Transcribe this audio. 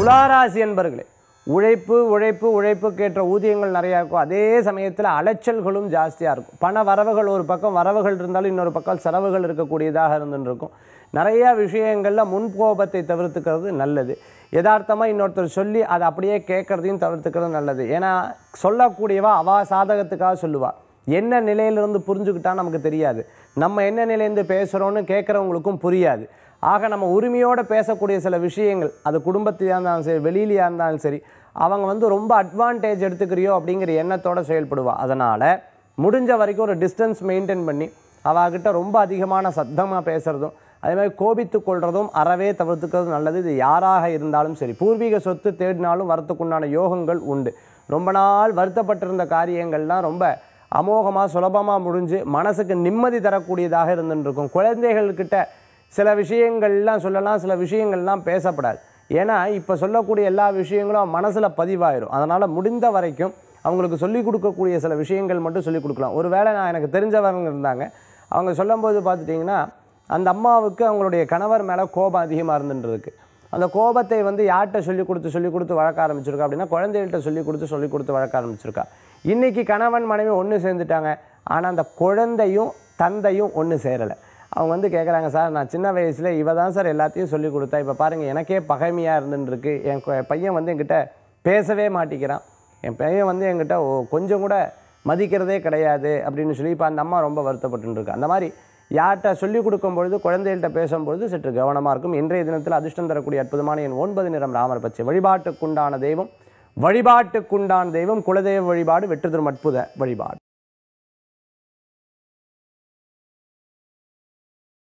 துளாராசி என்பர்களே உழைப்பு உழைப்பு உழைப்புக்கேற்ற ஊதியங்கள் நிறையா இருக்கும் அதே சமயத்தில் அலைச்சல்களும் ஜாஸ்தியாக இருக்கும் பண வரவுகள் ஒரு பக்கம் வரவுகள் இருந்தாலும் இன்னொரு பக்கம் செலவுகள் இருக்கக்கூடியதாக இருந்துட்டு இருக்கும் நிறையா விஷயங்களில் முன்கோபத்தை தவிர்த்துக்கிறது நல்லது யதார்த்தமாக இன்னொருத்தர் சொல்லி அதை அப்படியே கேட்குறதையும் தவிர்த்துக்கிறது நல்லது ஏன்னா சொல்லக்கூடியவா அவா சாதகத்துக்காக சொல்லுவா என்ன நிலையிலிருந்து புரிஞ்சுக்கிட்டா நமக்கு தெரியாது நம்ம என்ன நிலையிலேருந்து பேசுகிறோன்னு கேட்குறவங்களுக்கும் புரியாது ஆக நம்ம உரிமையோடு பேசக்கூடிய சில விஷயங்கள் அது குடும்பத்தையாக இருந்தாலும் சரி வெளியிலையாக இருந்தாலும் சரி அவங்க வந்து ரொம்ப அட்வான்டேஜ் எடுத்துக்கிறியோ அப்படிங்கிற எண்ணத்தோட செயல்படுவா அதனால் முடிஞ்ச வரைக்கும் ஒரு டிஸ்டன்ஸ் மெயின்டைன் பண்ணி அவகிட்ட ரொம்ப அதிகமான சத்தமாக பேசுகிறதும் அதே மாதிரி கோபித்து கொள்றதும் அறவே தவிர்த்துக்கிறது நல்லது இது யாராக இருந்தாலும் சரி பூர்வீக சொத்து தேடினாலும் வரத்துக்குண்டான யோகங்கள் உண்டு ரொம்ப நாள் வருத்தப்பட்டிருந்த காரியங்கள்லாம் ரொம்ப அமோகமாக சுலபமாக முடிஞ்சு மனசுக்கு நிம்மதி தரக்கூடியதாக இருந்துட்டு இருக்கும் குழந்தைகள்கிட்ட சில விஷயங்கள்லாம் சொல்லலாம் சில விஷயங்கள்லாம் பேசப்படாது ஏன்னா இப்போ சொல்லக்கூடிய எல்லா விஷயங்களும் மனசில் பதிவாயிரும் அதனால் முடிந்த வரைக்கும் அவங்களுக்கு சொல்லிக் கொடுக்கக்கூடிய சில விஷயங்கள் மட்டும் சொல்லிக் கொடுக்கலாம் ஒருவேளை நான் எனக்கு தெரிஞ்சவங்க இருந்தாங்க அவங்க சொல்லும்போது பார்த்துட்டிங்கன்னா அந்த அம்மாவுக்கு அவங்களுடைய கணவர் மேலே கோபம் அதிகமாக இருந்துருக்கு அந்த கோபத்தை வந்து யார்கிட்ட சொல்லி கொடுத்து சொல்லி கொடுத்து வளர்க்க ஆரம்பிச்சிருக்கா அப்படின்னா குழந்தைகள்கிட்ட சொல்லி கொடுத்து சொல்லி கொடுத்து வளர்க்க ஆரம்பிச்சிருக்கா இன்றைக்கி கணவன் மனைவி ஒன்று சேர்ந்துட்டாங்க ஆனால் அந்த குழந்தையும் தந்தையும் ஒன்று சேரலை அவங்க வந்து கேட்குறாங்க சார் நான் சின்ன வயசில் இவ தான் சார் எல்லாத்தையும் சொல்லி கொடுத்தா இப்போ பாருங்கள் எனக்கே பகைமையாக இருந்துருக்கு என் கொ- பையன் வந்து என்கிட்ட பேசவே மாட்டிக்கிறான் என் பையன் வந்து என்கிட்ட ஓ- கொஞ்சம் கூட மதிக்கிறதே கிடையாது அப்படின்னு சொல்லி இப்போ அந்த அம்மா ரொம்ப வருத்தப்பட்டு இருக்கு அந்த மாதிரி யார்கிட்ட சொல்லிக் கொடுக்கும் பொழுது குழந்தைகள்கிட்ட பேசும்பொழுது சற்று கவனமாக இருக்கும் இன்றைய தினத்தில் அதிர்ஷ்டம் தரக்கூடிய அற்புதமான என் ஒன்பது நிறம் ராமர் பச்சை வழிபாட்டுக்குண்டான தெய்வம் வழிபாட்டுக்குண்டான தெய்வம் குலதெய்வ வழிபாடு வெற்றி தரும் அற்புத வழிபாடு